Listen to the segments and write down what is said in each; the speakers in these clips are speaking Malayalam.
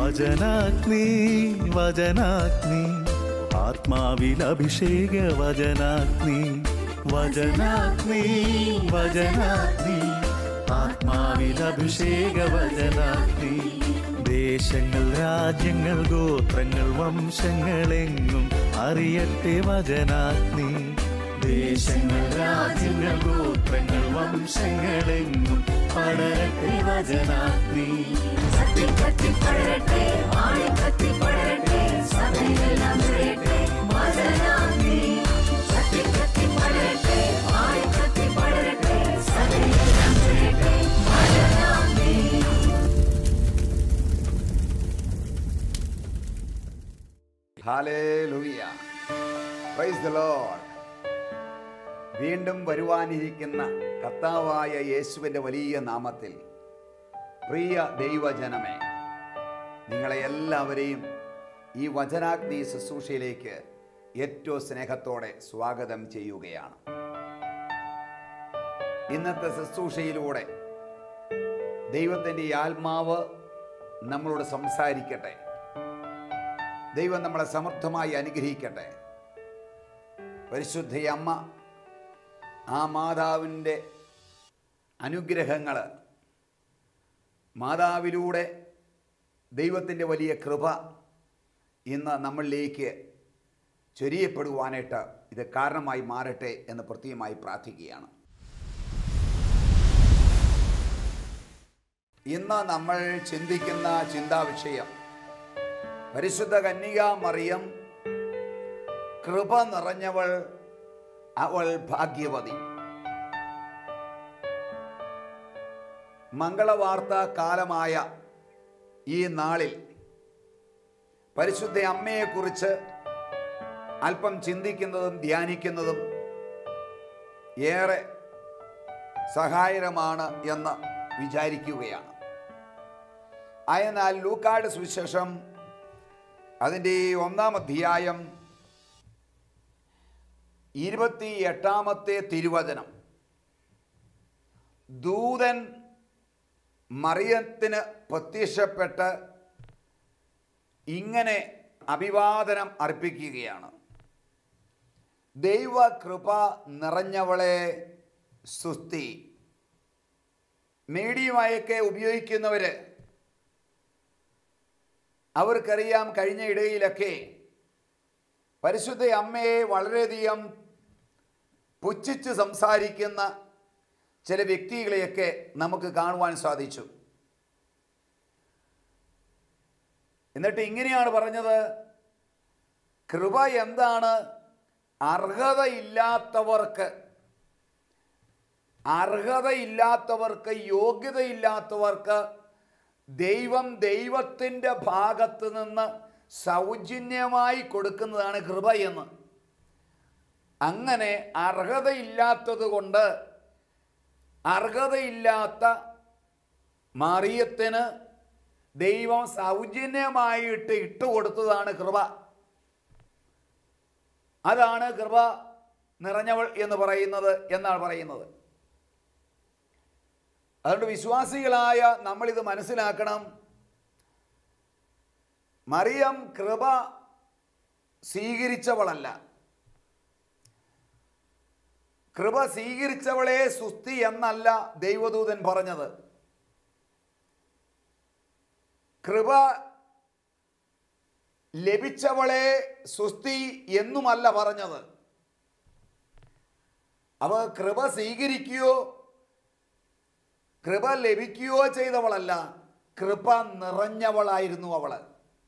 വചനാഗ്നി വചനാഗ്നി ആത്മാവിൽ അഭിഷേക വചനാഗ്നി വചനാഗ്നി വചനാഗ്നി ആത്മാവിൽ അഭിഷേക വചനാഗ്നി ദേശങ്ങൾ രാജ്യങ്ങൾ ഗോത്രങ്ങൾ വംശങ്ങളെങ്ങും അറിയട്ടെ വചനാഗ്നി ദേശങ്ങൾ രാജ്യങ്ങൾ ഗോത്രങ്ങൾ വംശങ്ങളെങ്ങും പടരട്ടെ വചനാഗ്നി കത്തി കത്തി പടരട്ടെ ആഴി കത്തി പടരട്ടെ സഭയെല്ലാം നിറയട്ടെ വചനാഗ്നി കത്തി കത്തി പടരട്ടെ ആഴി കത്തി പടരട്ടെ സഭയെല്ലാം നിറയട്ടെ വചനാഗ്നി ഹാലേലൂയ പ്രൈസ് ദ ലോർഡ് വീണ്ടും വരുവാനിരിക്കുന്ന കർത്താവായ യേശുവിൻ്റെ വലിയ നാമത്തിൽ പ്രിയ ദൈവജനമേ നിങ്ങളെ എല്ലാവരെയും ഈ വചനാഗ്നി ശുശ്രൂഷയിലേക്ക് ഏറ്റവും സ്നേഹത്തോടെ സ്വാഗതം ചെയ്യുകയാണ് ഇന്നത്തെ ശുശ്രൂഷയിലൂടെ ദൈവത്തിൻ്റെ ഈ ആത്മാവ് നമ്മളോട് സംസാരിക്കട്ടെ ദൈവം നമ്മളെ സമർത്ഥമായി അനുഗ്രഹിക്കട്ടെ പരിശുദ്ധ അമ്മ ആ മാതാവിൻ്റെ അനുഗ്രഹങ്ങൾ മാതാവിലൂടെ ദൈവത്തിൻ്റെ വലിയ കൃപ ഇന്ന് നമ്മളിലേക്ക് ചൊരിയപ്പെടുവാനായിട്ട് ഇത് കാരണമായി മാറട്ടെ എന്ന് പ്രത്യേകമായി പ്രാർത്ഥിക്കുകയാണ് ഇന്ന് നമ്മൾ ചിന്തിക്കുന്ന ചിന്താ വിഷയം പരിശുദ്ധ കന്യക മറിയം കൃപ നിറഞ്ഞവൾ അവൾ ഭാഗ്യവതി മംഗളവാർത്ത കാലമായ ഈ നാളിൽ പരിശുദ്ധ അമ്മയെക്കുറിച്ച് അല്പം ചിന്തിക്കുന്നതും ധ്യാനിക്കുന്നതും ഏറെ സഹായകരമാണ് എന്ന് വിചാരിക്കുകയാണ് ആയനാൽ ലൂക്കാട് സുവിശേഷം അതിൻ്റെ ഒന്നാം അധ്യായം ഇരുപത്തി എട്ടാമത്തെ തിരുവചനം ദൂതൻ മറിയത്തിന് പ്രത്യക്ഷപ്പെട്ട് ഇങ്ങനെ അഭിവാദനം അർപ്പിക്കുകയാണ് ദൈവകൃപ നിറഞ്ഞവളെ സുസ്തി മീഡിയമായൊക്കെ ഉപയോഗിക്കുന്നവര് അവർക്കറിയാം കഴിഞ്ഞ ഇടയിലൊക്കെ പരിശുദ്ധ അമ്മയെ വളരെയധികം പുച്ഛിച്ച് സംസാരിക്കുന്ന ചില വ്യക്തികളെയൊക്കെ നമുക്ക് കാണുവാൻ സാധിച്ചു എന്നിട്ട് ഇങ്ങനെയാണ് പറഞ്ഞത് കൃപ എന്താണ് അർഹതയില്ലാത്തവർക്ക് അർഹതയില്ലാത്തവർക്ക് യോഗ്യതയില്ലാത്തവർക്ക് ദൈവം ദൈവത്തിൻ്റെ ഭാഗത്ത് നിന്ന് സൗജന്യമായി കൊടുക്കുന്നതാണ് കൃപ എന്ന് അങ്ങനെ അർഹതയില്ലാത്തത് കൊണ്ട് അർഹതയില്ലാത്ത മറിയത്തിന് ദൈവം സൗജന്യമായിട്ട് ഇട്ടുകൊടുത്തതാണ് കൃപ അതാണ് കൃപ നിറഞ്ഞവൾ എന്ന് പറയുന്നത് എന്നാണ് പറയുന്നത് അതുകൊണ്ട് വിശ്വാസികളായ നമ്മളിത് മനസ്സിലാക്കണം മറിയം കൃപ സ്വീകരിച്ചവളല്ല കൃപ സ്വീകരിച്ചവളെ സുസ്തി എന്നല്ല ദൈവദൂതൻ പറഞ്ഞത് കൃപ ലഭിച്ചവളെ സുസ്തി എന്നുമല്ല പറഞ്ഞത് അവ കൃപ സ്വീകരിക്കുകയോ കൃപ ലഭിക്കുകയോ ചെയ്തവളല്ല കൃപ നിറഞ്ഞവളായിരുന്നു അവള്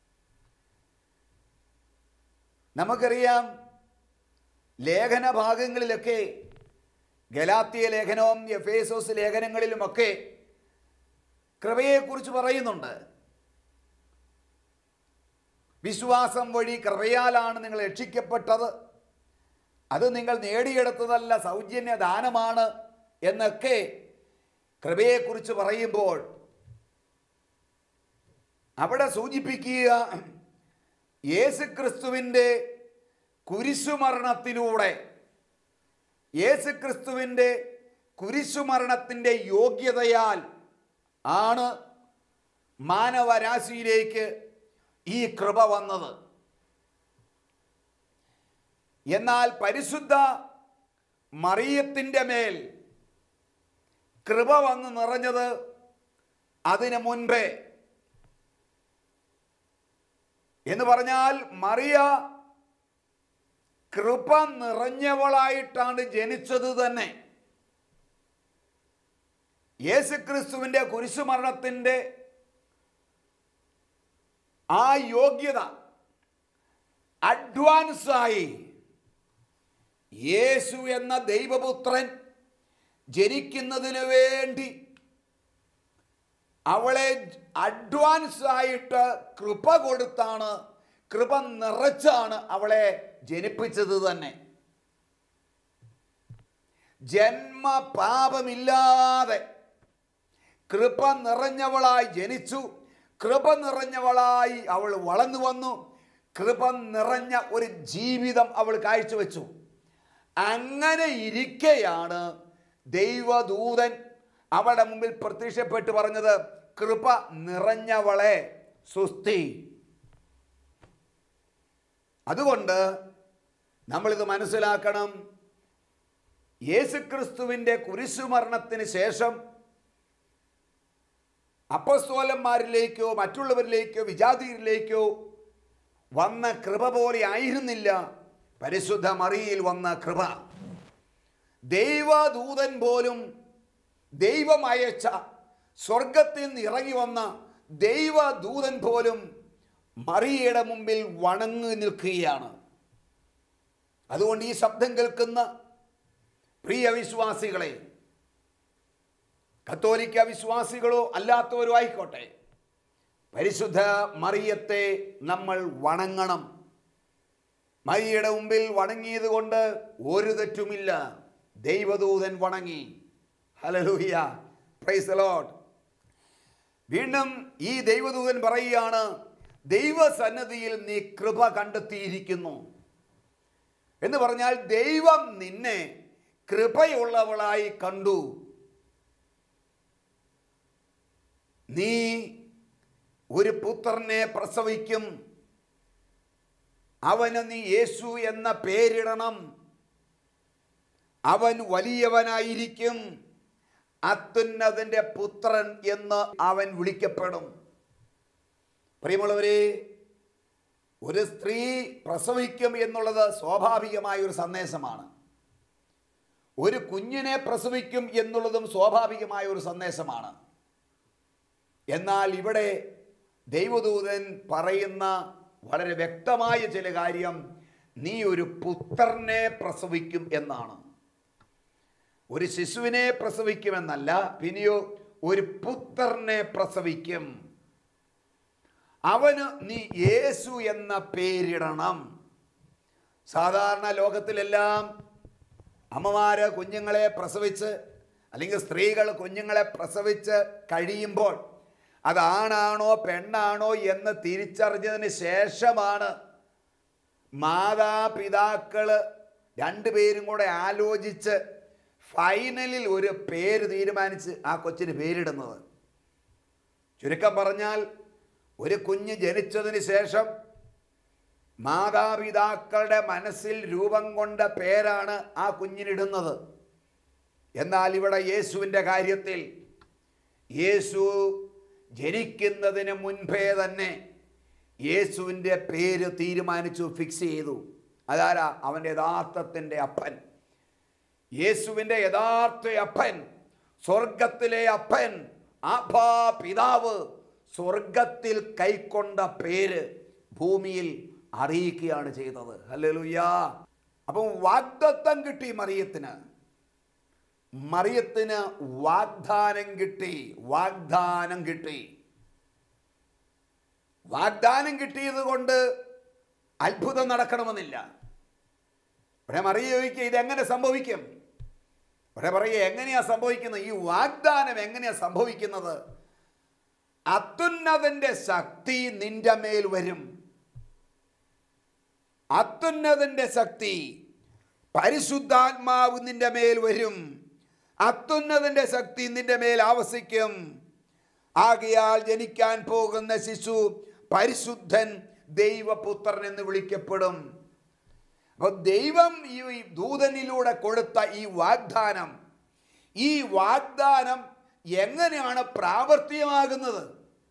നമുക്കറിയാം ലേഖന ഭാഗങ്ങളിലൊക്കെ ഗലാത്തിയ ലേഖനവും എഫേസോസ് ലേഖനങ്ങളിലുമൊക്കെ കൃപയെക്കുറിച്ച് പറയുന്നുണ്ട് വിശ്വാസം വഴി കൃപയാലാണ് നിങ്ങൾ രക്ഷിക്കപ്പെട്ടത് അത് നിങ്ങൾ നേടിയെടുത്തതല്ല സൗജന്യ ദാനമാണ് എന്നൊക്കെ കൃപയെക്കുറിച്ച് പറയുമ്പോൾ അവിടെ സൂചിപ്പിക്കുക യേശുക്രിസ്തുവിൻ്റെ കുരിശുമരണത്തിലൂടെ യേശുക്രിസ്തുവിൻ്റെ കുരിശുമരണത്തിൻ്റെ യോഗ്യതയാൽ ആണ് മാനവരാശിയിലേക്ക് ഈ കൃപ വന്നത് എന്നാൽ പരിശുദ്ധ മറിയത്തിൻ്റെ മേൽ കൃപ വന്ന് നിറഞ്ഞത് അതിനു മുൻപേ എന്ന് പറഞ്ഞാൽ മറിയ കൃപ നിറഞ്ഞവളായിട്ടാണ് ജനിച്ചത് തന്നെ യേശുക്രിസ്തുവിൻ്റെ കുരിശുമരണത്തിൻ്റെ ആ യോഗ്യത അഡ്വാൻസായി യേശു എന്ന ദൈവപുത്രൻ ജനിക്കുന്നതിന് വേണ്ടി അവളെ അഡ്വാൻസ് ആയിട്ട് കൃപ കൊടുത്താണ് കൃപ നിറച്ചാണ് അവളെ ജനിപ്പിച്ചത് തന്നെ ജന്മ പാപമില്ലാതെ കൃപ നിറഞ്ഞവളായി ജനിച്ചു കൃപ നിറഞ്ഞവളായി അവൾ വളർന്നു വന്നു കൃപ നിറഞ്ഞ ഒരു ജീവിതം അവൾ കാഴ്ചവെച്ചു അങ്ങനെ ഇരിക്കെയാണ് ദൈവദൂതൻ അവളുടെ മുമ്പിൽ പ്രത്യക്ഷപ്പെട്ട് പറഞ്ഞത് കൃപ നിറഞ്ഞവളെ സുസ്തി അതുകൊണ്ട് നമ്മളിത് മനസ്സിലാക്കണം യേശുക്രിസ്തുവിൻ്റെ കുരിശുമരണത്തിന് ശേഷം അപ്പസ്തോലന്മാരിലേക്കോ മറ്റുള്ളവരിലേക്കോ വിജാതിയിലേക്കോ വന്ന കൃപ പോലെ ആയിരുന്നില്ല പരിശുദ്ധ മറിയിൽ വന്ന കൃപ ദൈവദൂതൻ പോലും ദൈവം അയച്ച സ്വർഗത്തിൽ നിന്ന് ഇറങ്ങി വന്ന ദൈവദൂതൻ പോലും മറിയയുടെ മുമ്പിൽ വണങ്ങി നിൽക്കുകയാണ് അതുകൊണ്ട് ഈ ശബ്ദം കേൾക്കുന്ന പ്രിയ വിശ്വാസികളെ കത്തോലിക്ക വിശ്വാസികളോ അല്ലാത്തവരോ ആയിക്കോട്ടെ പരിശുദ്ധ മറിയത്തെ നമ്മൾ വണങ്ങണം മരിയുടെ മുമ്പിൽ വണങ്ങിയത് കൊണ്ട് ഒരു തെറ്റുമില്ല ദൈവദൂതൻ വണങ്ങി ഹലലൂയ പ്രൈസ് ലോഡ് വീണ്ടും ഈ ദൈവദൂതൻ പറയുകയാണ് ദൈവസന്നദ്ധിയിൽ നീ കൃപ കണ്ടെത്തിയിരിക്കുന്നു എന്ന് പറഞ്ഞാൽ ദൈവം നിന്നെ കൃപയുള്ളവളായി കണ്ടു നീ ഒരു പുത്രനെ പ്രസവിക്കും അവന് നീ യേശു എന്ന പേരിടണം അവൻ വലിയവനായിരിക്കും അത്യുന്നതിൻ്റെ പുത്രൻ എന്ന് അവൻ വിളിക്കപ്പെടും പ്രിയമുള്ളവരെ ഒരു സ്ത്രീ പ്രസവിക്കും എന്നുള്ളത് സ്വാഭാവികമായ ഒരു സന്ദേശമാണ് ഒരു കുഞ്ഞിനെ പ്രസവിക്കും എന്നുള്ളതും സ്വാഭാവികമായ ഒരു സന്ദേശമാണ് എന്നാൽ ഇവിടെ ദൈവദൂതൻ പറയുന്ന വളരെ വ്യക്തമായ ചില കാര്യം നീ ഒരു പുത്രനെ പ്രസവിക്കും എന്നാണ് ഒരു ശിശുവിനെ പ്രസവിക്കുമെന്നല്ല പിന്നെയോ ഒരു പുത്രനെ പ്രസവിക്കും അവന് നീ യേശു എന്ന പേരിടണം സാധാരണ ലോകത്തിലെല്ലാം അമ്മമാര് കുഞ്ഞുങ്ങളെ പ്രസവിച്ച് അല്ലെങ്കിൽ സ്ത്രീകൾ കുഞ്ഞുങ്ങളെ പ്രസവിച്ച് കഴിയുമ്പോൾ അത് ആണാണോ പെണ്ണാണോ എന്ന് തിരിച്ചറിഞ്ഞതിന് ശേഷമാണ് മാതാപിതാക്കൾ രണ്ടുപേരും കൂടെ ആലോചിച്ച് ഫൈനലിൽ ഒരു പേര് തീരുമാനിച്ച് ആ കൊച്ചിന് പേരിടുന്നത് ചുരുക്കം പറഞ്ഞാൽ ഒരു കുഞ്ഞ് ജനിച്ചതിന് ശേഷം മാതാപിതാക്കളുടെ മനസ്സിൽ രൂപം കൊണ്ട പേരാണ് ആ കുഞ്ഞിനിടുന്നത് എന്നാൽ ഇവിടെ യേശുവിൻ്റെ കാര്യത്തിൽ യേശു ജനിക്കുന്നതിന് മുൻപേ തന്നെ യേശുവിൻ്റെ പേര് തീരുമാനിച്ചു ഫിക്സ് ചെയ്തു അതാരാ അവൻ്റെ യഥാർത്ഥത്തിൻ്റെ അപ്പൻ യേശുവിൻ്റെ യഥാർത്ഥ അപ്പൻ സ്വർഗത്തിലെ അപ്പൻ ആഭാ പിതാവ് സ്വർഗത്തിൽ കൈക്കൊണ്ട പേര് ഭൂമിയിൽ അറിയിക്കുകയാണ് ചെയ്തത് ഹല്ലേലൂയ അപ്പം വാഗ്ദത്തം കിട്ടി മറിയത്തിന് മറിയത്തിന് വാഗ്ദാനം കിട്ടി വാഗ്ദാനം കിട്ടി വാഗ്ദാനം കിട്ടിയത് കൊണ്ട് അത്ഭുതം നടക്കണമെന്നില്ല ഇവിടെ മറിയ ചോദിക്കുക ഇതെങ്ങനെ സംഭവിക്കും ഇവിടെ പറയുക എങ്ങനെയാ സംഭവിക്കുന്നത് ഈ വാഗ്ദാനം എങ്ങനെയാ സംഭവിക്കുന്നത് അത്യുന്നതന്റെ ശക്തി നിന്റെ മേൽ വരും അത്യുന്നതന്റെ ശക്തി പരിശുദ്ധാത്മാവ് നിന്റെ മേൽ വരും അത്യുന്നതന്റെ ശക്തി നിന്റെ മേൽ ആവസിക്കും ആകയാൽ ജനിക്കാൻ പോകുന്ന ശിശു പരിശുദ്ധൻ ദൈവപുത്രൻ എന്ന് വിളിക്കപ്പെടും അപ്പോൾ ദൈവം ഈ ദൂതനിലൂടെ കൊടുത്ത ഈ വാഗ്ദാനം ഈ വാഗ്ദാനം എങ്ങനെയാണ് പ്രാവർത്തികമാകുന്നത്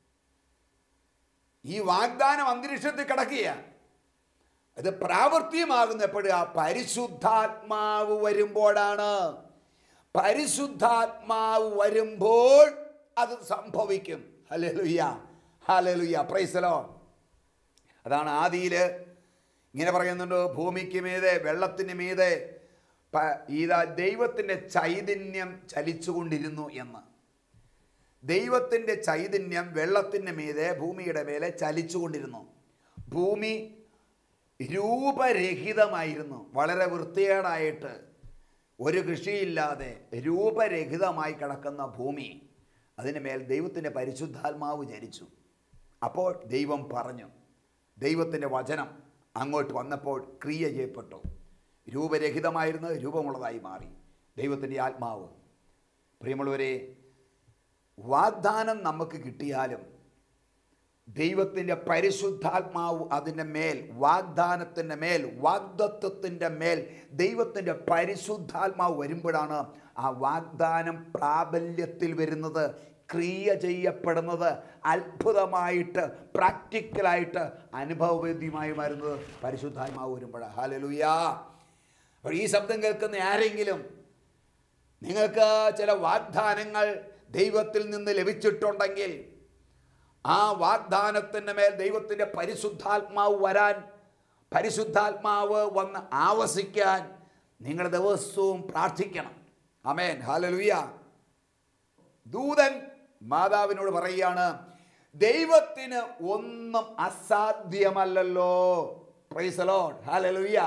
ഈ വാഗ്ദാനം അന്തരീക്ഷത്തിൽ കിടക്കുക അത് പ്രാവർത്തികമാകുന്ന എപ്പോഴും ആ പരിശുദ്ധാത്മാവ് വരുമ്പോഴാണ് പരിശുദ്ധാത്മാവ് വരുമ്പോൾ അത് സംഭവിക്കും ഹലലുയ്യ ഹലലുയ്യ പ്രൈസലോ അതാണ് ആദിയിൽ ഇങ്ങനെ പറയുന്നുണ്ട് ഭൂമിക്ക് മീതെ വെള്ളത്തിന് മീതെ പ- ഇതാ ദൈവത്തിൻ്റെ ചൈതന്യം ചലിച്ചുകൊണ്ടിരുന്നു എന്ന് ദൈവത്തിൻ്റെ ചൈതന്യം വെള്ളത്തിൻ്റെ മീതെ ഭൂമിയുടെ മേലെ ചലിച്ചുകൊണ്ടിരുന്നു ഭൂമി രൂപരഹിതമായിരുന്നു വളരെ വൃത്തികേടായിട്ട് ഒരു കൃഷിയില്ലാതെ രൂപരഹിതമായി കിടക്കുന്ന ഭൂമി അതിന് മേൽ ദൈവത്തിൻ്റെ പരിശുദ്ധാത്മാവ് ചരിച്ചു അപ്പോൾ ദൈവം പറഞ്ഞു ദൈവത്തിൻ്റെ വചനം അങ്ങോട്ട് വന്നപ്പോൾ ക്രിയ ചെയ്യപ്പെട്ടു രൂപരഹിതമായിരുന്നത് രൂപമുള്ളതായി മാറി ദൈവത്തിൻ്റെ ആത്മാവ് പ്രിയമുള്ളവരെ വാഗ്ദാനം നമുക്ക് കിട്ടിയാലും ദൈവത്തിൻ്റെ പരിശുദ്ധാത്മാവ് അതിൻ്റെ മേൽ വാഗ്ദാനത്തിൻ്റെ മേൽ വാഗ്ദത്വത്തിൻ്റെ മേൽ ദൈവത്തിൻ്റെ പരിശുദ്ധാത്മാവ് വരുമ്പോഴാണ് ആ വാഗ്ദാനം പ്രാബല്യത്തിൽ വരുന്നത് ക്രിയ ചെയ്യപ്പെടുന്നത് അത്ഭുതമായിട്ട് പ്രാക്ടിക്കലായിട്ട് അനുഭവവേദ്യമായി വരുന്നത് പരിശുദ്ധാത്മാവ് വരുമ്പോഴാണ് ഹാലലുയാ അപ്പോൾ ഈ ശബ്ദം കേൾക്കുന്ന ആരെങ്കിലും നിങ്ങൾക്ക് ചില വാഗ്ദാനങ്ങൾ ദൈവത്തിൽ നിന്ന് ലഭിച്ചിട്ടുണ്ടെങ്കിൽ ആ വാഗ്ദാനത്തിൻ്റെ മേൽ ദൈവത്തിൻ്റെ പരിശുദ്ധാത്മാവ് വരാൻ പരിശുദ്ധാത്മാവ് വന്ന് ആവസിക്കാൻ നിങ്ങൾ ദിവസവും പ്രാർത്ഥിക്കണം അമേൻ ഹാലലുയ ദൂതൻ മാതാവിനോട് പറയുകയാണ് ദൈവത്തിന് ഒന്നും അസാധ്യമല്ലല്ലോ പ്രൈസലോൺ ഹാലലുയ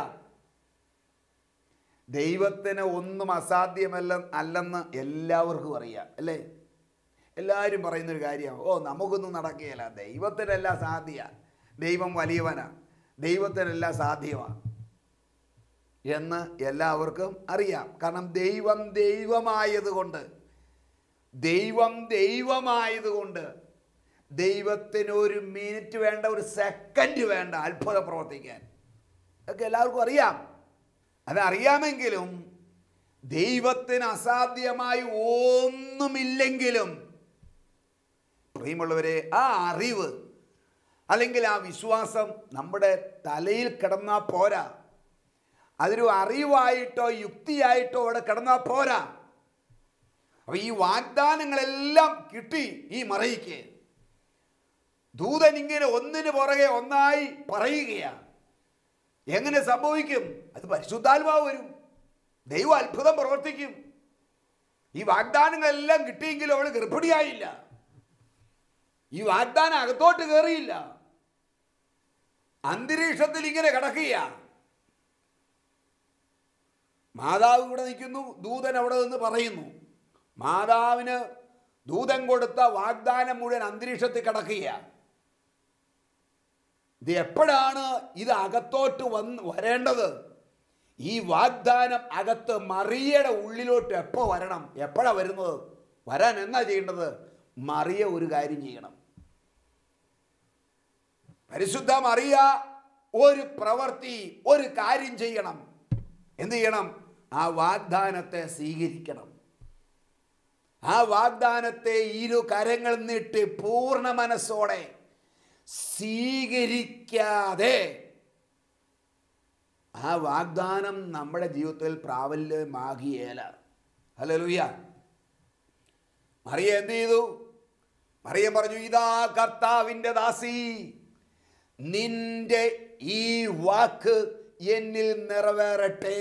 ദൈവത്തിന് ഒന്നും അസാധ്യമല്ല അല്ലെന്ന് എല്ലാവർക്കും അറിയാം അല്ലേ എല്ലാവരും പറയുന്നൊരു കാര്യമാണ് ഓ നമുക്കൊന്നും നടക്കുകയില്ല ദൈവത്തിനെല്ലാം സാധ്യ ദൈവം വലിയവനാണ് ദൈവത്തിനെല്ലാം സാധ്യമാണ് എന്ന് എല്ലാവർക്കും അറിയാം കാരണം ദൈവം ദൈവമായതുകൊണ്ട് ദൈവം ദൈവമായതുകൊണ്ട് ദൈവത്തിന് ഒരു മിനിറ്റ് വേണ്ട ഒരു സെക്കൻഡ് വേണ്ട അത്ഭുതം പ്രവർത്തിക്കാൻ ഒക്കെ എല്ലാവർക്കും അറിയാം അതറിയാമെങ്കിലും ദൈവത്തിന് അസാധ്യമായി ഒന്നുമില്ലെങ്കിലും പ്രിയമുള്ളവരെ ആ അറിവ് അല്ലെങ്കിൽ ആ വിശ്വാസം നമ്മുടെ തലയിൽ കിടന്നാൽ പോരാ അതൊരു അറിവായിട്ടോ യുക്തിയായിട്ടോ അവിടെ കിടന്നാൽ പോരാ അപ്പൊ ഈ വാഗ്ദാനങ്ങളെല്ലാം കിട്ടി ഈ മറയിക്ക് ദൂതൻ ഇങ്ങനെ ഒന്നിന് പുറകെ ഒന്നായി പറയുകയാണ് എങ്ങനെ സംഭവിക്കും അത് പരിശുദ്ധാത്മാവ് വരും ദൈവം അത്ഭുതം പ്രവർത്തിക്കും ഈ വാഗ്ദാനങ്ങളെല്ലാം കിട്ടിയെങ്കിലും അവൾ ഗർഭിണിയായില്ല ഈ വാഗ്ദാനം അകത്തോട്ട് കയറിയില്ല അന്തരീക്ഷത്തിൽ ഇങ്ങനെ കിടക്കുക മാതാവ് ഇവിടെ നിൽക്കുന്നു ദൂതൻ അവിടെ നിന്ന് പറയുന്നു മാതാവിന് ദൂതൻ കൊടുത്ത വാഗ്ദാനം മുഴുവൻ അന്തരീക്ഷത്തിൽ കിടക്കുക ഇത് എപ്പോഴാണ് ഇത് അകത്തോട്ട് വന്ന് വരേണ്ടത് ഈ വാഗ്ദാനം അകത്ത് മറിയയുടെ ഉള്ളിലോട്ട് എപ്പോൾ വരണം എപ്പോഴാണ് വരുന്നത് വരാൻ എന്നാ ചെയ്യേണ്ടത് മറിയ ഒരു കാര്യം ചെയ്യണം പരിശുദ്ധ മറിയ ഒരു പ്രവൃത്തി ഒരു കാര്യം ചെയ്യണം എന്ത് ചെയ്യണം ആ വാഗ്ദാനത്തെ സ്വീകരിക്കണം ആ വാഗ്ദാനത്തെ ഇരു കരങ്ങൾ നീട്ടി പൂർണ്ണ മനസ്സോടെ സ്വീകരിക്കാതെ ആ വാഗ്ദാനം നമ്മുടെ ജീവിതത്തിൽ പ്രാബല്യമാകിയേല ഹല്ലേലൂയ മറിയ എന്ത് ചെയ്തു മറിയ പറഞ്ഞു ഇതാ കർത്താവിൻ്റെ ദാസി നിന്റെ ഈ വാക്ക് എന്നിൽ നിറവേറട്ടെ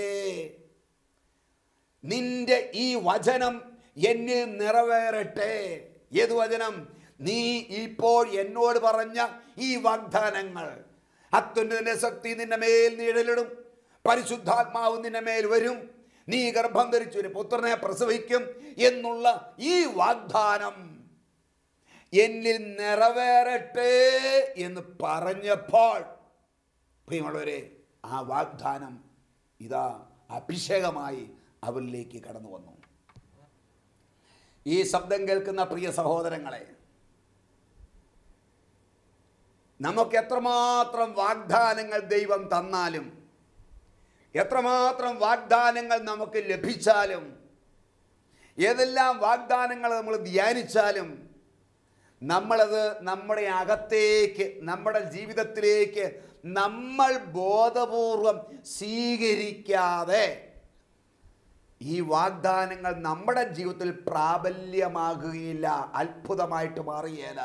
നിന്റെ ഈ വചനം എന്നിൽ നിറവേറട്ടെ ഏത് വചനം നീ ഇപ്പോൾ എന്നോട് പറഞ്ഞ ഈ വാഗ്ദാനങ്ങൾ അത്യുന്നതിന്റെ ശക്തി നിന്റെ മേൽ നിഴലിടും പരിശുദ്ധാത്മാവ് നിന്റെ മേൽ വരും നീ ഗർഭം ധരിച്ചു ഒരു പുത്രനെ പ്രസവിക്കും എന്നുള്ള ഈ വാഗ്ദാനം എന്നിൽ നിറവേറട്ടെ എന്ന് പറഞ്ഞപ്പോൾ പ്രിയമുള്ളവരെ ആ വാഗ്ദാനം ഇതാ അഭിഷേകമായി അവരിലേക്ക് കടന്നു വന്നു ഈ ശബ്ദം കേൾക്കുന്ന പ്രിയ സഹോദരങ്ങളെ നമുക്ക് എത്രമാത്രം വാഗ്ദാനങ്ങൾ ദൈവം തന്നാലും എത്രമാത്രം വാഗ്ദാനങ്ങൾ നമുക്ക് ലഭിച്ചാലും ഏതെല്ലാം വാഗ്ദാനങ്ങൾ നമ്മൾ ധ്യാനിച്ചാലും നമ്മളത് നമ്മുടെ അകത്തേക്ക് നമ്മുടെ ജീവിതത്തിലേക്ക് നമ്മൾ ബോധപൂർവം സ്വീകരിക്കാതെ ഈ വാഗ്ദാനങ്ങൾ നമ്മുടെ ജീവിതത്തിൽ പ്രാബല്യമാകുകയില്ല അത്ഭുതമായിട്ട് മാറുകയില്ല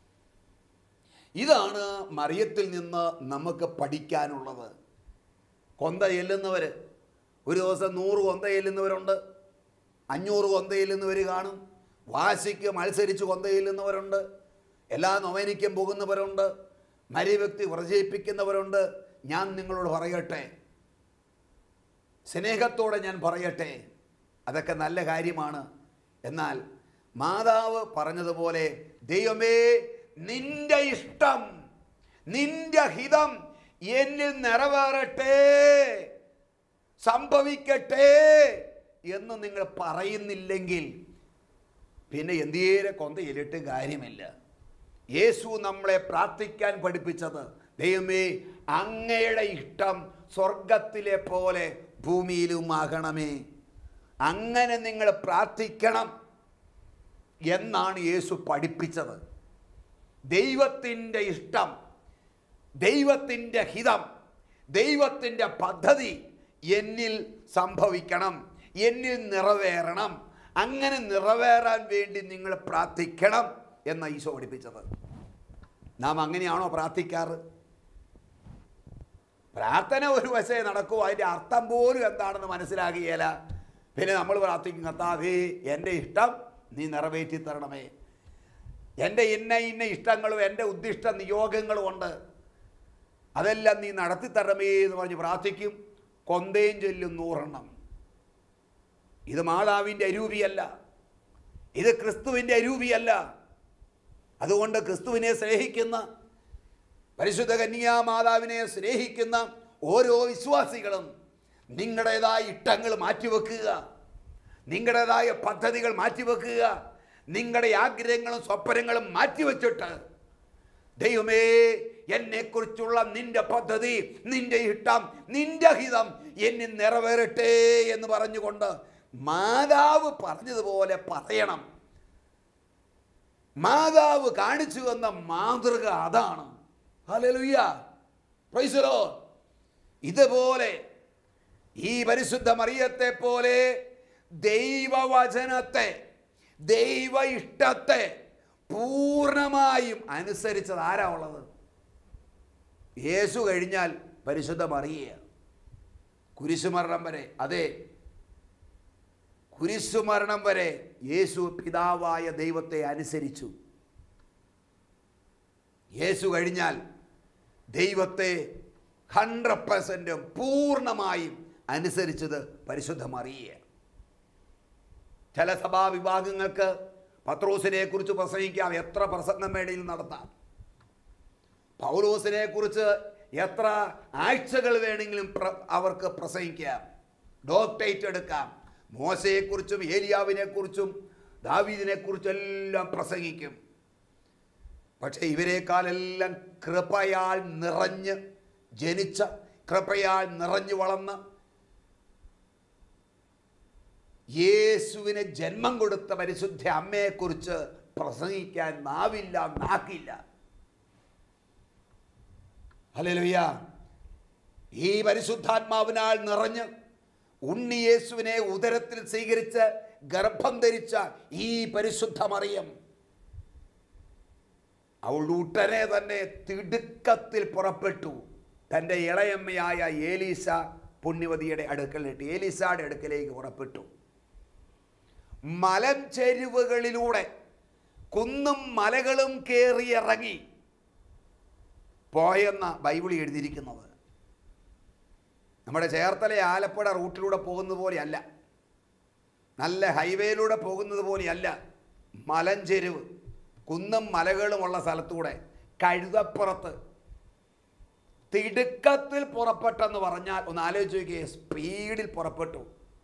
ഇതാണ് മറിയത്തിൽ നിന്ന് നമുക്ക് പഠിക്കാനുള്ളത് കൊന്ത ചെല്ലുന്നവർ ഒരു ദിവസം നൂറ് കൊന്ത ചെല്ലുന്നവരുണ്ട് അഞ്ഞൂറ് കൊന്ത ചെല്ലുന്നവർ കാണും വാശിക്ക് മത്സരിച്ച് കൊന്ത ചെല്ലുന്നവരുണ്ട് എല്ലാ നൊവേനിക്കും പോകുന്നവരുണ്ട് മരിവ്യക്തി വ്രജയിപ്പിക്കുന്നവരുണ്ട് ഞാൻ നിങ്ങളോട് പറയട്ടെ സ്നേഹത്തോടെ ഞാൻ പറയട്ടെ അതൊക്കെ നല്ല കാര്യമാണ് എന്നാൽ മാതാവ് പറഞ്ഞതുപോലെ ദൈവമേ നിന്റെ ഇഷ്ടം നിന്റെ ഹിതം എന്നിൽ നിറവേറട്ടെ സംഭവിക്കട്ടെ എന്ന് നിങ്ങൾ പറയുന്നില്ലെങ്കിൽ പിന്നെ എന്തേരെ കൊന്ത എലിട്ട് കാര്യമില്ല യേശു നമ്മളെ പ്രാർത്ഥിക്കാൻ പഠിപ്പിച്ചത് ദൈവമേ അങ്ങയുടെ ഇഷ്ടം സ്വർഗത്തിലെ പോലെ ഭൂമിയിലുമാകണമേ അങ്ങനെ നിങ്ങൾ പ്രാർത്ഥിക്കണം എന്നാണ് യേശു പഠിപ്പിച്ചത് ദൈവത്തിൻ്റെ ഇഷ്ടം ദൈവത്തിൻ്റെ ഹിതം ദൈവത്തിൻ്റെ പദ്ധതി എന്നിൽ സംഭവിക്കണം എന്നിൽ നിറവേറണം അങ്ങനെ നിറവേറാൻ വേണ്ടി നിങ്ങൾ പ്രാർത്ഥിക്കണം എന്ന ഈശോ പഠിപ്പിച്ചത് നാം അങ്ങനെയാണോ പ്രാർത്ഥിക്കാറ് പ്രാർത്ഥന ഒരു വശേ നടക്കൂ അതിൻ്റെ അർത്ഥം പോലും എന്താണെന്ന് മനസ്സിലാകുകയില്ല പിന്നെ നമ്മൾ പ്രാർത്ഥിക്കും കർത്താവേ എൻ്റെ ഇഷ്ടം നീ നിറവേറ്റി തരണമേ എൻ്റെ ഇന്ന ഇന്ന ഇഷ്ടങ്ങളും എൻ്റെ ഉദ്ദിഷ്ട നിയോഗങ്ങളും ഉണ്ട് അതെല്ലാം നീ നടത്തി തരണമേ എന്ന് പറഞ്ഞ് പ്രാർത്ഥിക്കും കൊന്തയും ചൊല്ലും നൂറെണ്ണം ഇത് മാതാവിൻ്റെ അരൂപിയല്ല ഇത് ക്രിസ്തുവിൻ്റെ അരൂപിയല്ല അതുകൊണ്ട് ക്രിസ്തുവിനെ സ്നേഹിക്കുന്ന പരിശുദ്ധ കന്യാ മാതാവിനെ സ്നേഹിക്കുന്ന ഓരോ വിശ്വാസികളും നിങ്ങളുടേതായ ഇഷ്ടങ്ങൾ മാറ്റിവെക്കുക നിങ്ങളുടേതായ പദ്ധതികൾ മാറ്റിവെക്കുക നിങ്ങളുടെ ആഗ്രഹങ്ങളും സ്വപ്നങ്ങളും മാറ്റിവെച്ചിട്ട് ദൈവമേ എന്നെക്കുറിച്ചുള്ള നിന്റെ പദ്ധതി നിന്റെ ഇഷ്ടം നിന്റെ ഹിതം എന്നിൽ നിറവേറട്ടെ എന്ന് പറഞ്ഞുകൊണ്ട് മാതാവ് പറഞ്ഞതുപോലെ പറയണം മാതാവ് കാണിച്ചു തന്ന മാതൃക അതാണ് ഹല്ലേലൂയ പ്രൈസ് ദി ലോർഡ് ഇതുപോലെ ഈ പരിശുദ്ധ മറിയത്തെ പോലെ ദൈവവചനത്തെ ദൈവ ഇഷ്ടത്തെ പൂർണ്ണമായും അനുസരിച്ചത് ആരാ ഉള്ളത് യേശു കഴിഞ്ഞാൽ പരിശുദ്ധ മറിയ കുരിശുമരണം വരെ അതെ കുരിശുമരണം വരെ യേശു പിതാവായ ദൈവത്തെ അനുസരിച്ചു യേശു കഴിഞ്ഞാൽ ദൈവത്തെ ഹൺഡ്രഡ് പെർസെൻറ്റും പൂർണ്ണമായും അനുസരിച്ചത് പരിശുദ്ധ മറിയ ചില സഭാ വിഭാഗങ്ങൾക്ക് പത്രോസിനെ കുറിച്ച് പ്രസംഗിക്കാം എത്ര പ്രസംഗം വേണയിൽ നടത്താം പൗലോസിനെ കുറിച്ച് എത്ര ആഴ്ചകൾ വേണമെങ്കിലും പ്ര- അവർക്ക് പ്രസംഗിക്കാം ഡോക്ടറേറ്റ് എടുക്കാം മോശയെക്കുറിച്ചും ഏലിയാവിനെക്കുറിച്ചും ദാവീദിനെക്കുറിച്ചും എല്ലാം പ്രസംഗിക്കും പക്ഷേ ഇവരെക്കാളെല്ലാം കൃപയാൽ നിറഞ്ഞ് ജനിച്ച കൃപയാൽ നിറഞ്ഞു വളർന്ന് യേശുവിന് ജന്മം കൊടുത്ത പരിശുദ്ധ അമ്മയെക്കുറിച്ച് പ്രസംഗിക്കാൻ നാവില്ല നാക്കില്ല ഹല്ലേലൂയ ഈ പരിശുദ്ധാത്മാവിനാൽ നിറഞ്ഞ് ഉണ്ണി യേശുവിനെ ഉദരത്തിൽ സ്വീകരിച്ച് ഗർഭം ധരിച്ച ഈ പരിശുദ്ധ മറിയം അവൾ ഉടനെ തന്നെ തിടുക്കത്തിൽ പുറപ്പെട്ടു തൻ്റെ ഇളയമ്മയായ ഏലീസ പുണ്യവതിയുടെ അടുക്കലിട്ട് ഏലീസയുടെ അടുക്കലേക്ക് പുറപ്പെട്ടു മലഞ്ചെരുവുകളിലൂടെ കുന്നും മലകളും കയറിയിറങ്ങി പോയെന്ന ബൈബിളിൽ എഴുതിയിരിക്കുന്നത് നമ്മുടെ ചേർത്തല ആലപ്പുഴ റൂട്ടിലൂടെ പോകുന്നത് പോലെയല്ല നല്ല ഹൈവേയിലൂടെ പോകുന്നത് പോലെയല്ല മലഞ്ചെരുവ് കുന്നും മലകളുമുള്ള സ്ഥലത്തൂടെ കഴുതപ്പുറത്ത് തിടുക്കത്തിൽ പുറപ്പെട്ടെന്ന് പറഞ്ഞാൽ ഒന്ന് ആലോചിച്ച് നോക്കിയേ സ്പീഡിൽ പുറപ്പെട്ടു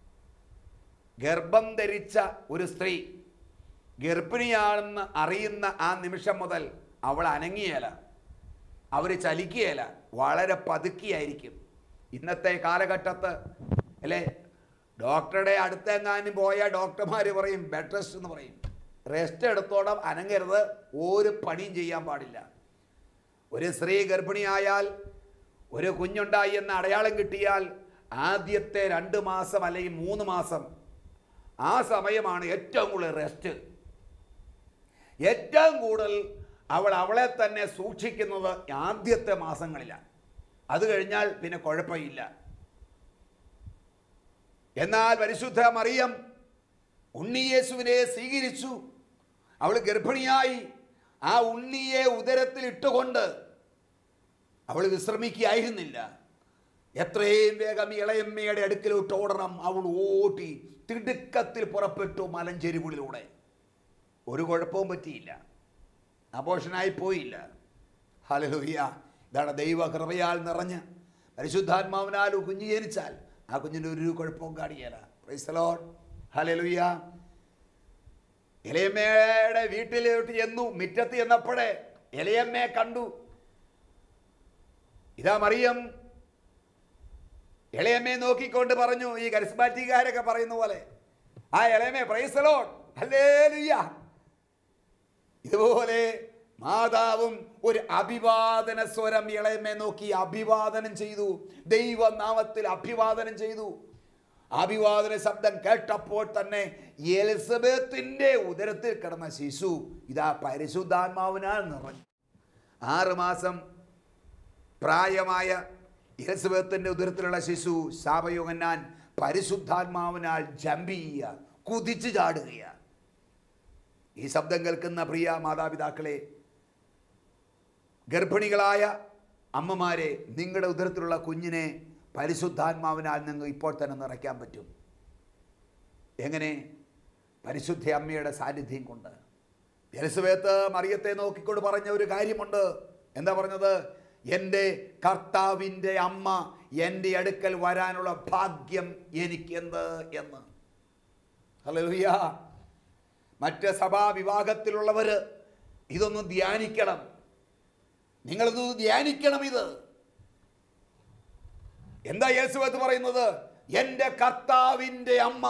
ഗർഭം ധരിച്ച ഒരു സ്ത്രീ ഗർഭിണിയാണെന്ന് അറിയുന്ന ആ നിമിഷം മുതൽ അവൾ അനങ്ങിയല അവർ ചലിക്കുകയില്ല വളരെ പതുക്കിയായിരിക്കും ഇന്നത്തെ കാലഘട്ടത്ത് അല്ലേ ഡോക്ടറുടെ അടുത്തെങ്ങാനും പോയാൽ ഡോക്ടർമാർ പറയും ബെഡ് റെസ്റ്റ് എന്ന് പറയും റെസ്റ്റ് എടുത്തോളം അനങ്ങരുത് ഒരു പണിയും ചെയ്യാൻ പാടില്ല ഒരു സ്ത്രീ ഗർഭിണിയായാൽ ഒരു കുഞ്ഞുണ്ടായി എന്ന അടയാളം കിട്ടിയാൽ ആദ്യത്തെ രണ്ട് മാസം അല്ലെങ്കിൽ മൂന്ന് മാസം ആ സമയമാണ് ഏറ്റവും കൂടുതൽ റെസ്റ്റ് ഏറ്റവും കൂടുതൽ അവൾ അവളെ തന്നെ സൂക്ഷിക്കുന്നത് ആദ്യത്തെ മാസങ്ങളിലാണ് അത് കഴിഞ്ഞാൽ പിന്നെ കുഴപ്പമില്ല എന്നാൽ പരിശുദ്ധ മറിയം ഉണ്ണിയേശുവിനെ സ്വീകരിച്ചു അവൾ ഗർഭിണിയായി ആ ഉണ്ണിയെ ഉദരത്തിൽ ഇട്ടുകൊണ്ട് അവൾ വിശ്രമിക്കുകയായിരുന്നില്ല എത്രയും വേഗം ഇളയമ്മയുടെ അടുക്കലോട്ട് ഓടണം അവൾ ഓട്ടി തിടുക്കത്തിൽ പുറപ്പെട്ടു മലഞ്ചെരുവുകളിലൂടെ ഒരു കുഴപ്പവും പറ്റിയില്ല അപോഷനായി പോയില്ല ഹലലുയ്യ ഇതാണ് ദൈവ കൃപയാൽ നിറഞ്ഞ് പരിശുദ്ധാത്മാവിനാൽ കുഞ്ഞ് ജനിച്ചാൽ ആ കുഞ്ഞിൻ്റെ ഒരു കുഴപ്പവും കാണിയല്ല പ്രൈസലോൺ ഹലലുയ്യ ഇളയമ്മയുടെ വീട്ടിലോട്ട് ചെന്നു മുറ്റത്ത് ചെന്നപ്പോഴേ ഇളയമ്മയെ കണ്ടു ഇതാ മറിയം ഇളയമ്മയെ നോക്കിക്കൊണ്ട് പറഞ്ഞു ഈ കരിസ്മാറ്റിക്കാരൊക്കെ പറയുന്ന പോലെ ആ ഇളയമ്മേ പ്രൈസലോൺ ഹല്ലേലൂയ ഇതുപോലെ മാതാവും ഒരു അഭിവാദന സ്വരം ഇളയമ്മയെ നോക്കി അഭിവാദനം ചെയ്തു ദൈവനാമത്തിൽ അഭിവാദനം ചെയ്തു അഭിവാദന ശബ്ദം കേട്ടപ്പോൾ തന്നെ എലിസബത്തിന്റെ ഉദരത്തിൽ കിടന്ന ശിശു ഇതാ പരിശുദ്ധാത്മാവിനാൽ നിറഞ്ഞു ആറ് മാസം പ്രായമായ എലിസബത്തിന്റെ ഉദരത്തിലുള്ള ശിശു ശാപയോഗന്നാൻ പരിശുദ്ധാത്മാവിനാൽ ജമ്പ് ചെയ്യുക കുതിച്ചു ചാടുകയാണ് ഈ ശബ്ദം കേൾക്കുന്ന പ്രിയ മാതാപിതാക്കളെ ഗർഭിണികളായ അമ്മമാരെ നിങ്ങളുടെ ഉദരത്തിലുള്ള കുഞ്ഞിനെ പരിശുദ്ധാത്മാവിനാൽ നിങ്ങൾ ഇപ്പോൾ തന്നെ നിറയ്ക്കാൻ പറ്റും എങ്ങനെ പരിശുദ്ധ അമ്മയുടെ സാന്നിധ്യം കൊണ്ട് എലിസബത്ത് മറിയത്തെ നോക്കിക്കൊണ്ട് പറഞ്ഞ ഒരു കാര്യമുണ്ട് എന്താ പറഞ്ഞത് എൻ്റെ കർത്താവിൻ്റെ അമ്മ എൻ്റെ അടുക്കൽ വരാനുള്ള ഭാഗ്യം എനിക്കെന്ത് എന്ന് ഹല്ലേലൂയ മറ്റ് സഭാ വിഭാഗത്തിലുള്ളവർ ഇതൊന്ന് ധ്യാനിക്കണം നിങ്ങളിത് ധ്യാനിക്കണം ഇത് എന്താ യേശുവത്ത് പറയുന്നത് എൻ്റെ കർത്താവിൻ്റെ അമ്മ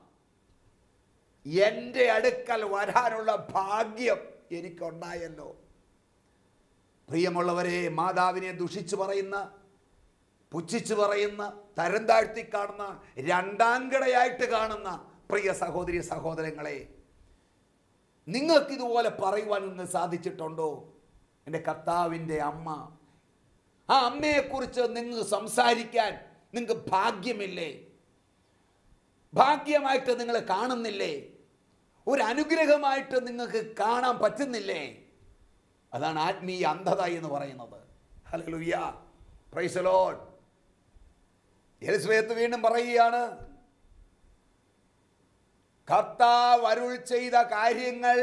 എൻ്റെ അടുക്കൽ വരാനുള്ള ഭാഗ്യം എനിക്കുണ്ടായല്ലോ പ്രിയമുള്ളവരെ മാതാവിനെ ദുഷിച്ചു പറയുന്ന പുച്ഛിച്ചു പറയുന്ന തരം താഴ്ത്തി കാണുന്ന രണ്ടാംകിടയായിട്ട് കാണുന്ന പ്രിയ സഹോദരി സഹോദരങ്ങളെ നിങ്ങൾക്കിതുപോലെ പറയുവാൻ ഇന്ന് സാധിച്ചിട്ടുണ്ടോ എൻ്റെ കർത്താവിൻ്റെ അമ്മ ആ അമ്മയെക്കുറിച്ച് നിങ്ങൾ സംസാരിക്കാൻ നിങ്ങൾക്ക് ഭാഗ്യമില്ലേ ഭാഗ്യമായിട്ട് നിങ്ങൾ കാണുന്നില്ലേ ഒരു അനുഗ്രഹമായിട്ട് നിങ്ങൾക്ക് കാണാൻ പറ്റുന്നില്ലേ അതാണ് ആത്മീയ അന്ധത എന്ന് പറയുന്നത് ഹല്ലേലൂയ പ്രൈസ് ലോഡ് എലിസബത്ത് വീണ്ടും പറയുകയാണ് കർത്താവ് അരുൾ ചെയ്ത കാര്യങ്ങൾ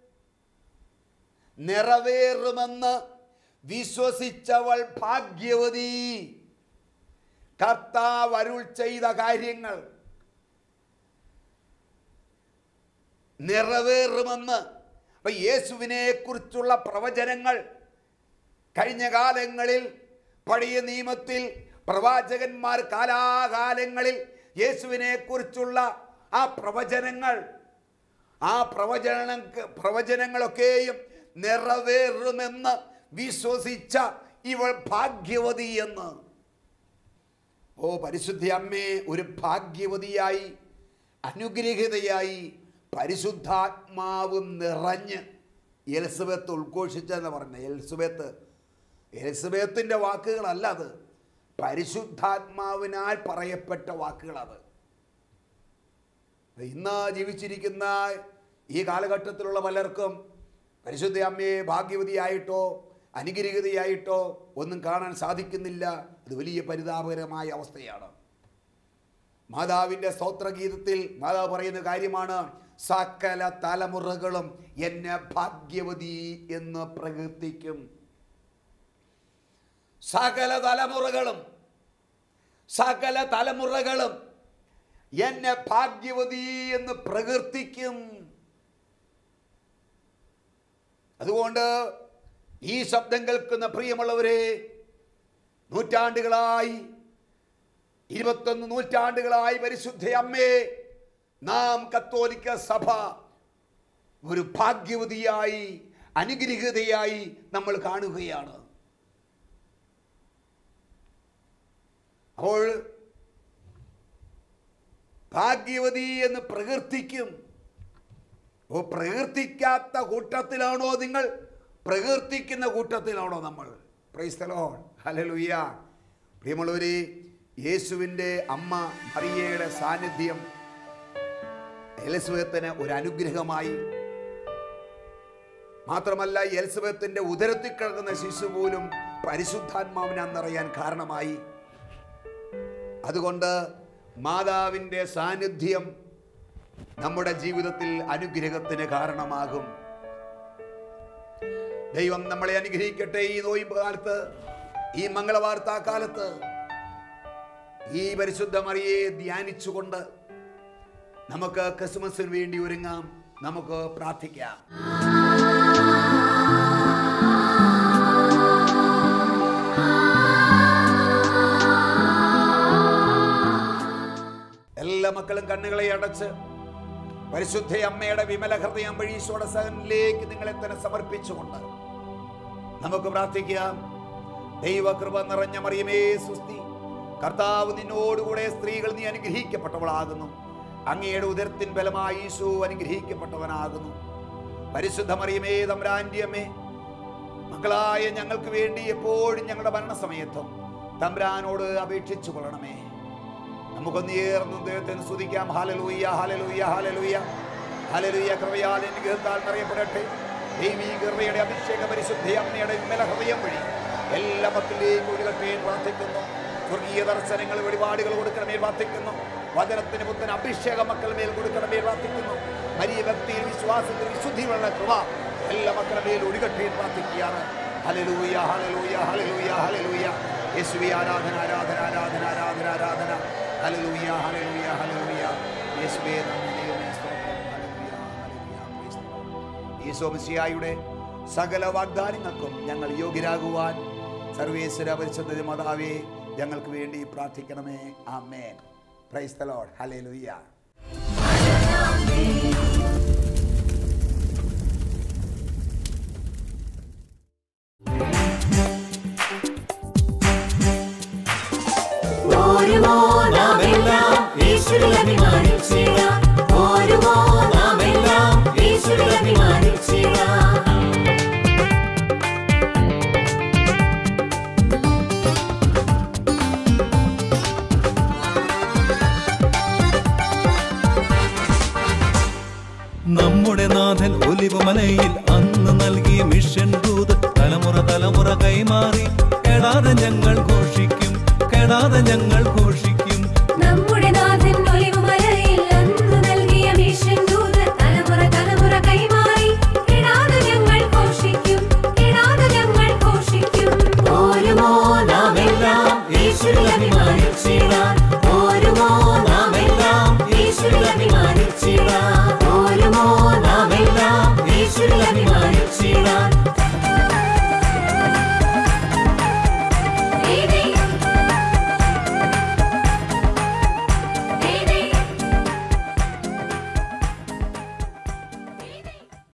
നിറവേറുമെന്ന് വിശ്വസിച്ചവൾ ഭാഗ്യവതി കർത്താവ് അരുൾ ചെയ്ത കാര്യങ്ങൾ നിറവേറുമെന്ന് അപ്പൊ യേശുവിനെ കുറിച്ചുള്ള പ്രവചനങ്ങൾ കഴിഞ്ഞ കാലങ്ങളിൽ പഴയ നിയമത്തിൽ പ്രവാചകന്മാർ കാലാകാലങ്ങളിൽ യേശുവിനെ കുറിച്ചുള്ള ആ പ്രവചനങ്ങൾ ആ പ്രവചന പ്രവചനങ്ങളൊക്കെയും നിറവേറുമെന്ന് വിശ്വസിച്ച ഇവൾ ഭാഗ്യവതി എന്ന് ഓ പരിശുദ്ധ അമ്മേ ഒരു ഭാഗ്യവതിയായി അനുഗ്രഹീതയായി പരിശുദ്ധാത്മാവ് നിറഞ്ഞ് എലിസബത്ത് ഉദ്ഘോഷിച്ചെന്ന് പറഞ്ഞത് എലിസബത്ത് എലിസബത്തിൻ്റെ വാക്കുകളല്ല അത് പരിശുദ്ധാത്മാവിനാൽ പറയപ്പെട്ട വാക്കുകളത് ഇന്ന് ജീവിച്ചിരിക്കുന്ന ഈ കാലഘട്ടത്തിലുള്ള പലർക്കും പരിശുദ്ധ അമ്മയെ ഭാഗ്യവതിയായിട്ടോ അനുഗ്രഹീതയായിട്ടോ ഒന്നും കാണാൻ സാധിക്കുന്നില്ല അത് വലിയ പരിതാപകരമായ അവസ്ഥയാണ് മാതാവിൻ്റെ സ്തോത്രഗീതത്തിൽ മാതാവ് പറയുന്ന കാര്യമാണ് സകല തലമുറകളും എന്നെ ഭാഗ്യവതി എന്ന് പ്രകീർത്തിക്കും സകല തലമുറകളും സകല തലമുറകളും എന്നെ ഭാഗ്യവതി എന്ന് പ്രകീർത്തിക്കും അതുകൊണ്ട് ഈ ശബ്ദം കേൾക്കുന്ന പ്രിയമുള്ളവരെ നൂറ്റാണ്ടുകളായി ഇരുപത്തൊന്ന് നൂറ്റാണ്ടുകളായി പരിശുദ്ധ അമ്മേ നാം കത്തോലിക്ക സഭ ഒരു ഭാഗ്യവതിയായി അനുഗ്രഹീതയായി നമ്മൾ കാണുകയാണ് അപ്പോൾ ഭാഗ്യവതി എന്ന് പ്രകീർത്തിക്കും ഓ പ്രകീർത്തിക്കാത്ത കൂട്ടത്തിലാണോ നിങ്ങൾ പ്രകീർത്തിക്കുന്ന കൂട്ടത്തിലാണോ നമ്മൾ പ്രൈസ്തലോ ഹലലുയ്യ പ്രിയമുള്ളവരെ യേശുവിൻ്റെ അമ്മ മറിയയുടെ സാന്നിധ്യം എലിസബത്തിന് ഒരു അനുഗ്രഹമായി മാത്രമല്ല എലിസബത്തിന്റെ ഉദരത്തിൽ കിടക്കുന്ന ശിശു പോലും പരിശുദ്ധാത്മാവിനെ അന്നറിയാൻ കാരണമായി അതുകൊണ്ട് മാതാവിൻ്റെ സാന്നിധ്യം നമ്മുടെ ജീവിതത്തിൽ അനുഗ്രഹത്തിന് കാരണമാകും ദൈവം നമ്മളെ അനുഗ്രഹിക്കട്ടെ ഈ നോയിമ്പ് കാലത്ത് ഈ മംഗളവാർത്താ കാലത്ത് ഈ പരിശുദ്ധ മറിയെ ധ്യാനിച്ചുകൊണ്ട് നമുക്ക് ക്രിസ്മസിന് വേണ്ടി ഒരുങ്ങാം നമുക്ക് പ്രാർത്ഥിക്കാം എല്ലാ മക്കളും കണ്ണുകളെ അടച്ച് പരിശുദ്ധ അമ്മയുടെ വിമല ഹൃദയം വഴി സ്വടസകനിലേക്ക് നിങ്ങളെ തന്നെ സമർപ്പിച്ചുകൊണ്ട് നമുക്ക് പ്രാർത്ഥിക്കാം ദൈവകൃപ നിറഞ്ഞ മറിയമേ സുസ്തി കർത്താവ് നിന്നോടുകൂടെ സ്ത്രീകൾ നീ അനുഗ്രഹിക്കപ്പെട്ടവളാകുന്നു അങ്ങയുടെ ഉദരത്തിൻ ബലമായി ഈശോ അനുഗ്രഹിക്കപ്പെട്ടവനാകുന്നു പരിശുദ്ധ മറിയമേ തമ്പ്രാൻ്റെ അമ്മേ മക്കളായ ഞങ്ങൾക്ക് വേണ്ടി എപ്പോഴും ഞങ്ങളുടെ മരണസമയത്തും തമ്പ്രാനോട് അപേക്ഷിച്ചു കൊള്ളണമേ നമുക്കൊന്ന് ഏർന്ന് ദൈവത്തിന് സ്തുതിക്കാം ഹാലലൂയ ഹാലലൂയ ഹാലലൂയ ഹാലലൂയ കൃപയാൽ അനുഗ്രഹത്താൽ നിറയപ്പെടട്ടെ ദൈവീ കൃപയുടെ അഭിഷേക പരിശുദ്ധ അമ്മയുടെ വിമല ഹൃദയം വഴി എല്ലാ മക്കളിലേക്കും ഒഴുകട്ടെ എന്ന് പ്രാർത്ഥിക്കുന്നു സ്വർഗീയ ദർശനങ്ങൾ വെളിപാടുകൾ കൊടുക്കണമേ പ്രാർത്ഥിക്കുന്നു വചനത്തിന് പുത്തൻ അഭിഷേക മക്കൾ മേൽ കൊടുക്കണമേ പ്രാർത്ഥിക്കുന്നു വലിയ വ്യക്തിയിൽ വിശ്വാസത്തിൽ വിശുദ്ധിയുള്ള കൃപ എല്ലാ മക്കളുടെ മേൽ ഒഴുകട്ടെ എന്ന് പ്രാർത്ഥിക്കുകയാണ് ഹലലൂയ ഹലലൂയ ഹലലൂയ ഹലലൂയ യേശുവി ആരാധന ആരാധന ആരാധന ആരാധന ആരാധന ഹലലൂയ ഹലലൂയ ഹലലൂയ യേശുവേ നന്ദി ദൈവമേ സ്തോത്രം ഹല്ലേലൂയ ഹല്ലേലൂയ പ്രൈസ് ദി ലോർഡ്. ഈശോ മിശിഹായുടെ സകല വാഗ്ദാനങ്ങൾക്കും ഞങ്ങൾ യോഗ്യരാകുവാൻ സർവേശ്വര പരിശുദ്ധ മാതാവേ ഞങ്ങൾക്ക് വേണ്ടി പ്രാർത്ഥിക്കണമേ ആമേൻ പ്രൈസ് ദ ലോർഡ് ഹല്ലേലൂയ ഓരുമോ നാമെല്ലാം യേശുവിൽ അഭിമാനിച്ചിടാം ഓരുമോ നാമെല്ലാം യേശുവിൽ അഭിമാനിച്ചിടാം നമ്മുടെ നാഥൻ ഒലിവുമലയിൽ അന്ന് നൽകിയ മിഷൻ ദൂത് തലമുറ തലമുറ കൈമാറി കെടാതെ ഞങ്ങൾ ഘോഷിക്കും കെടാതെ ഞങ്ങൾ ഘോഷിക്കും നമ്മുടെ നാഥൻ ഒലിവുമലയിൽ അന്ന് നൽകിയ മിഷൻ ദൂത് തലമുറ തലമുറ കൈമാറി കിടാതെ ഞങ്ങൾ ഘോഷിക്കും കിടാതെ ഞങ്ങൾ ഘോഷിക്കും ഓരുമോ നാമെല്ലാം യേശുവിൽ അഭിമാനിച്ചിടാം